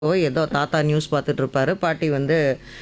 ஏதோ தாத்தா நியூஸ் பார்த்துட்டு இருப்பாரு பாட்டி வந்து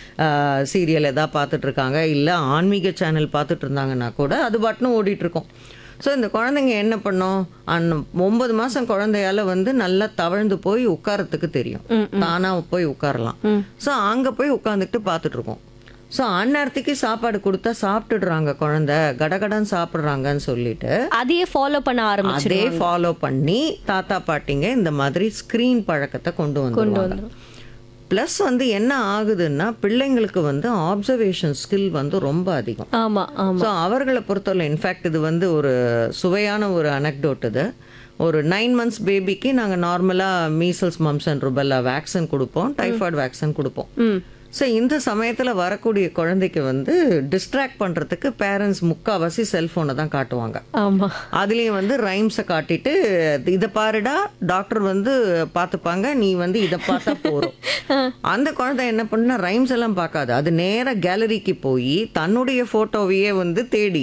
சீரியல் எதா பார்த்துட்டு இருக்காங்க இல்லை ஆன்மீக சேனல் பார்த்துட்டு இருந்தாங்கன்னா கூட அது பாட்டுன்னு ஓடிட்டு இருக்கும் ஸோ இந்த குழந்தைங்க என்ன பண்ணும் அன் ஒன்பது மாதம் குழந்தையால வந்து நல்லா தவழ்ந்து போய் உட்காரத்துக்கு தெரியும் தானாக போய் உட்காரலாம் ஸோ அங்கே போய் உட்காந்துக்கிட்டு பார்த்துட்டு இருக்கோம் ஸோ அந்நேரத்துக்கு சாப்பாடு கொடுத்தா சாப்பிட்டுடுறாங்க குழந்தை கடகடன்னு சாப்பிட்றாங்கன்னு சொல்லிட்டு அதையே ஃபாலோ பண்ண ஆரம்பிச்சு அதே ஃபாலோ பண்ணி தாத்தா பாட்டிங்க இந்த மாதிரி ஸ்க்ரீன் பழக்கத்தை கொண்டு வந்துருவாங்க ப்ளஸ் வந்து என்ன ஆகுதுன்னா பிள்ளைங்களுக்கு வந்து ஆப்சர்வேஷன் ஸ்கில் வந்து ரொம்ப அதிகம் ஆமா ஆமா ஸோ அவர்களை பொறுத்தவரை இன்ஃபேக்ட் இது வந்து ஒரு சுவையான ஒரு அனக்டோட் இது ஒரு நைன் மந்த்ஸ் பேபிக்கு நாங்கள் நார்மலாக measles mumps and rubella vaccine கொடுப்போம் டைஃபாய்டு வேக்சின் கொடுப்போம் ம் ஸோ இந்த சமயத்தில் வரக்கூடிய குழந்தைக்கு வந்து டிஸ்ட்ராக்ட் பண்ணுறதுக்கு பேரண்ட்ஸ் முக்கால்வாசி செல்ஃபோனை தான் காட்டுவாங்க ஆமா அதுலேயும் வந்து ரைம்ஸை காட்டிட்டு இதை பாருடா டாக்டர் வந்து பார்த்துப்பாங்க நீ வந்து இதை பார்த்தா போகிறோம் அந்த குழந்தை என்ன பண்ணுனா ரைம்ஸ் எல்லாம் பார்க்காது அது நேராக கேலரிக்கு போய் தன்னுடைய ஃபோட்டோவையே வந்து தேடி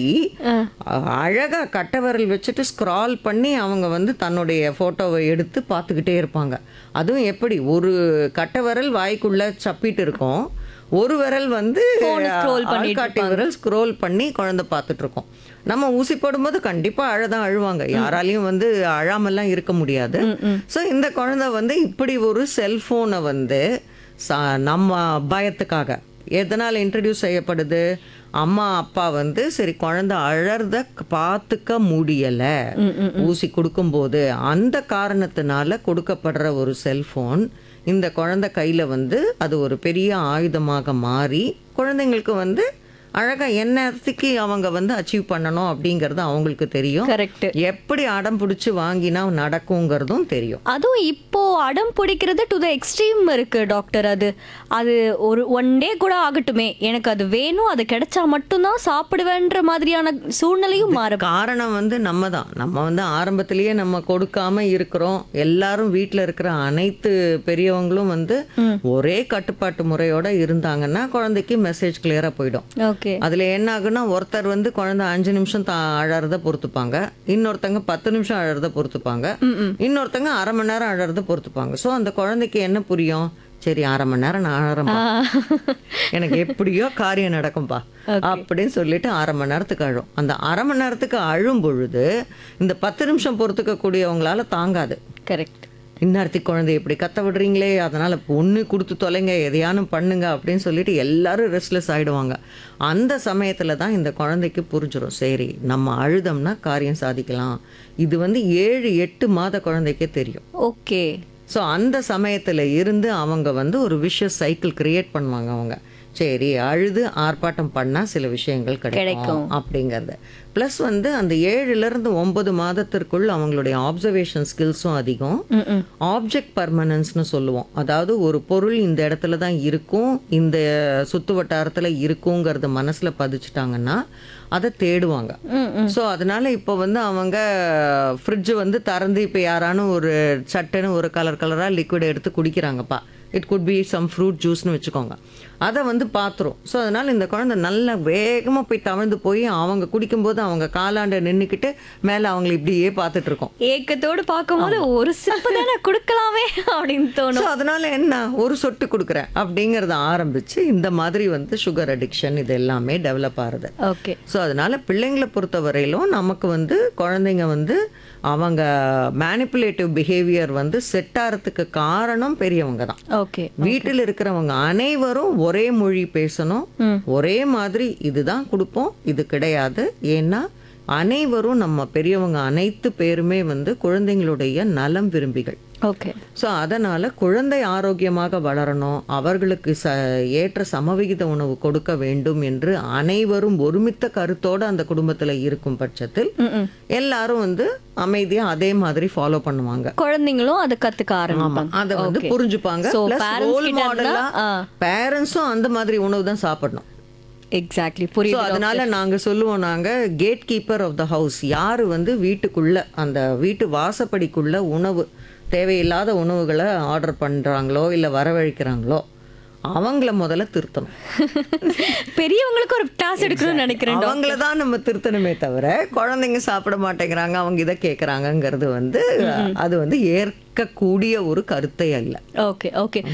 அழகாக கட்டை விரல் வச்சுட்டு ஸ்க்ரால் பண்ணி அவங்க வந்து தன்னுடைய ஃபோட்டோவை எடுத்து பார்த்துக்கிட்டே இருப்பாங்க அதுவும் எப்படி ஒரு கட்டை விரல் வாய்க்குள்ள சப்பிட்டு இருக்கும் ஒரு விரல் வந்து scroll பண்ணிட்டு ஆள்காட்டி விரல் ஸ்க்ரோல் பண்ணி குழந்தை பார்த்துட்டு இருக்கோம் நம்ம ஊசி போடும்போது கண்டிப்பா அழதான் அழுவாங்க யாராலையும் வந்து அழாமல்லாம் இருக்க முடியாது ஸோ இந்த குழந்தை வந்து இப்படி ஒரு செல்போனை வந்து ச- நம்ம பயத்துக்காக எதனால் இன்ட்ரடியூஸ் செய்யப்படுது அம்மா அப்பா வந்து சரி குழந்தை அழறத பார்த்துக்க முடியல ஊசி கொடுக்கும்போது அந்த காரணத்தினால கொடுக்கப்படுற ஒரு செல்போன் இந்த குழந்தை கையில வந்து அது ஒரு பெரிய ஆயுதமாக மாறி குழந்தைங்களுக்கு வந்து அழகா என்னத்துக்கு அவங்க வந்து அச்சீவ் பண்ணணும் அப்படிங்கறது அவங்களுக்கு தெரியும் கரெக்ட் எப்படி அடம் பிடிச்சி வாங்கினா நடக்குங்கிறதும் தெரியும் அதுவும் இப்போ அடம் பிடிக்கிறது டு த எக்ஸ்ட்ரீம் இருக்கு டாக்டர் அது அது ஒரு ஒன் டே கூட ஆகட்டுமே எனக்கு அது வேணும் அது கிடைச்சா மட்டும்தான் சாப்பிடுவேன்ற மாதிரியான சூழ்நிலையும் மாறும் காரணம் வந்து நம்ம தான் நம்ம வந்து ஆரம்பத்திலேயே நம்ம கொடுக்காம இருக்கிறோம் எல்லாரும் வீட்ல இருக்கிற அனைத்து பெரியவங்களும் வந்து ஒரே கட்டுப்பாட்டு முறையோட இருந்தாங்கன்னா குழந்தைக்கு மெசேஜ் கிளியரா போயிடும் ஓகே அதுல என்ன ஆகுன்னா ஒருத்தர் வந்து குழந்தை அஞ்சு நிமிஷம் தா அழறத பொறுத்துப்பாங்க இன்னொருத்தங்க பத்து நிமிஷம் அழறத பொறுத்துப்பாங்க இன்னொருத்தங்க அரை மணி நேரம் அழறத பொறுத்துப்பாங்க சோ அந்த குழந்தைக்கு என்ன புரியும் சரி அரை மணி நேரம் நான் அழறேன்பா எனக்கு எப்படியோ காரியம் நடக்கும்பா அப்படின்னு சொல்லிட்டு அரை மணி நேரத்துக்கு அழும் அந்த அரை மணி நேரத்துக்கு அழும் பொழுது இந்த பத்து நிமிஷம் பொறுத்துக்க கூடியவங்களால தாங்காது கரெக்ட் இன்னார்த்தி குழந்தை இப்படி கத்த விடுறீங்களே அதனால ஒன்று கொடுத்து தொலைங்க எதையானும் பண்ணுங்க அப்படின்னு சொல்லிட்டு எல்லாரும் ரெஸ்ட்லெஸ் ஆயிடுவாங்க அந்த சமயத்துல தான் இந்த குழந்தைக்கு புரிஞ்சிடும் சரி நம்ம அழுதம்னா காரியம் சாதிக்கலாம் இது வந்து ஏழு எட்டு மாத குழந்தைக்கே தெரியும் ஓகே ஸோ அந்த சமயத்துல இருந்து அவங்க வந்து ஒரு விஷஸ் சைக்கிள் கிரியேட் பண்ணுவாங்க அவங்க சரி அழுது ஆர்ப்பாட்டம் பண்ணா சில விஷயங்கள் கிடைக்கும் அப்படிங்கறது ப்ளஸ் வந்து அந்த ஏழுல இருந்து ஒன்பது மாதத்திற்குள் அவங்களுடைய ஆப்சர்வேஷன் ஸ்கில்ஸும் அதிகம் ஆப்ஜெக்ட் பர்மனன்ஸ்னு சொல்லுவோம் அதாவது ஒரு பொருள் இந்த இடத்துல தான் இருக்கும் இந்த சுத்து வட்டாரத்துல இருக்குங்கிறத மனசுல பதிச்சுட்டாங்கன்னா அதை தேடுவாங்க ஸோ அதனால இப்போ வந்து அவங்க ஃப்ரிட்ஜ் வந்து திறந்து இப்போ யாரானும் ஒரு சட்டுன்னு ஒரு கலர் கலராக லிக்விட் எடுத்து குடிக்கிறாங்கப்பா it could be some fruit ஜூஸ்னு வச்சுக்கோங்க அதை வந்து பார்த்துரும் ஸோ அதனால இந்த குழந்தை நல்லா வேகமாக போய் தவழ்ந்து போய் அவங்க குடிக்கும்போது அவங்க காலாண்ட நின்றுக்கிட்டு மேலே அவங்களை இப்படியே பார்த்துட்டு இருக்கோம் ஏக்கத்தோடு பார்க்கும்போது ஒரு சிப்பு தானே கொடுக்கலாமே அப்படின்னு தோணும் ஸோ அதனால என்ன ஒரு சொட்டு கொடுக்குறேன் அப்படிங்கிறத ஆரம்பிச்சு இந்த மாதிரி வந்து சுகர் அடிக்ஷன் இது எல்லாமே டெவலப் ஆகுது ஓகே ஸோ அதனால பிள்ளைங்களை பொறுத்த வரையிலும் நமக்கு வந்து குழந்தைங்க வந்து அவங்க மேனிப்புலேட்டிவ் பிஹேவியர் வந்து செட் ஆகிறதுக்கு காரணம் பெரியவங்க தான் ஓகே வீட்டில் இருக்கிறவங்க அனைவரும் ஒரே மொழி பேசணும் ஒரே மாதிரி இதுதான் கொடுப்போம் இது கிடையாது ஏன்னா அனைவரும் நம்ம பெரியவங்க அனைத்து பேருமே வந்து குழந்தைங்களுடைய நலம் விரும்பிகள் ஓகே ஸோ அதனால குழந்தை ஆரோக்கியமாக வளரணும் அவர்களுக்கு ச ஏற்ற சமவிகித உணவு கொடுக்க வேண்டும் என்று அனைவரும் ஒருமித்த கருத்தோட அந்த குடும்பத்துல இருக்கும் பட்சத்தில் எல்லாரும் வந்து அமைதியா அதே மாதிரி ஃபாலோ பண்ணுவாங்க குழந்தைங்களும் அதை கத்துக்க ஆரம்பிப்பாங்க அதை வந்து Okay. புரிஞ்சுப்பாங்க So, Plus parents role கிட்ட model இருந்தா, ஆ ஆ. பேரண்ட்ஸும் அந்த மாதிரி உணவு தான் சாப்பிடணும் எக்ஸாக்ட்லி ஸோ புரியுது அதனால நாங்க சொல்லுவோம் நாங்க gate keeper of the house யாரு வந்து வீட்டுக்குள்ள அந்த வீட்டு வாசப்படிக்குள்ள உணவு தேவையில்லாத உணவுகளை ஆர்டர் பண்றாங்களோ இல்ல வரவழைக்கிறாங்களோ அவங்கள முதல்ல திருத்தணும் பெரியவங்களுக்கு ஒரு டாஸ் எடுக்கணும்னு நினைக்கிறேன் அவங்கள தான் நம்ம திருத்தணுமே தவிர குழந்தைங்க சாப்பிட மாட்டேங்கிறாங்க அவங்க இதை கேட்குறாங்கிறது வந்து அது வந்து ஏற்கக்கூடிய ஒரு கருத்தை அல்ல ஓகே ஓகே